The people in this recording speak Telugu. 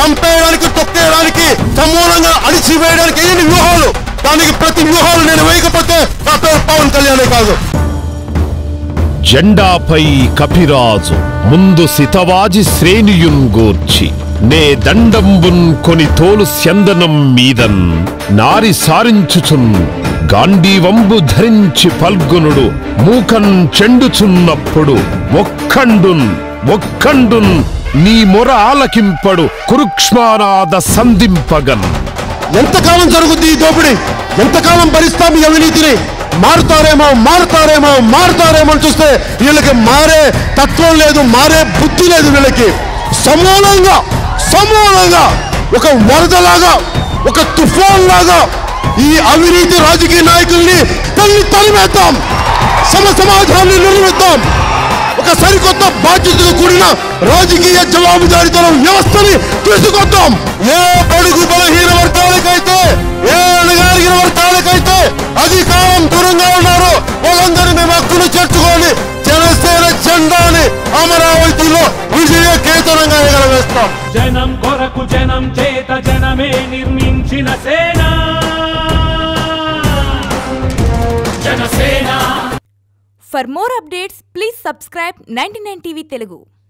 చంపేయడానికి తొక్కేయడానికి సమూలంగా అణిచివేయడానికి ఎన్ని వ్యూహాలు దానికి ప్రతి వ్యూహాలు నేను వేయకపోతే నా పేరు పవన్ కళ్యాణే కాదు జెండాపై కపిరాజు ముందు సితవాజి శ్రేణియున్ గూర్చి నే దండంబున్ కొని తోలు స్యందనం మీదన్ నారి సారించుచున్ గాంధీవంబు ధరించి పల్గునుడు మూకన్ చెండుచున్నప్పుడు ఒక్కండున్ ఒక్కండున్ నీ మొర ఆలకింపడు కురుక్ష్మానాద సంధింపగన్ ఎంతకాలం జరుగుద్ది ఈ దోపిడీ ఎంతకాలం భరిస్తాం ఈ అవినీతిని మారుతారేమో మారుతారేమో మారుతారేమో అని చూస్తే వీళ్ళకి మారే తత్వం లేదు మారే బుద్ధి లేదు వీళ్ళకి సమూలంగా సమూలంగా ఒక వరదలాగా ఒక తుఫాన్ లాగా ఈ అవినీతి రాజకీయ నాయకుల్ని తల్లి తరిమేద్దాం సమ సమాజాన్ని నిర్మిద్దాం ఒక సరికొత్త బాధ్యతతో కూడిన రాజకీయ జవాబుదారీతనం వ్యవస్థని తీసుకొద్దాం ఏ బడుగు బలహీన వర్గాలకైతే ఏ అణగారిన వర్గాలకైతే అధికారం దూరంగా ఉన్నారు వాళ్ళందరినీ మేము హక్కును చేర్చుకొని జనసేన జెండాని అమరావతిలో విజయ కేతనంగా ఎగరవేస్తాం జనం కొరకు జనం చేత జనమే నిర్మించిన సేన Janasena For more updates, please subscribe 99 TV Telugu.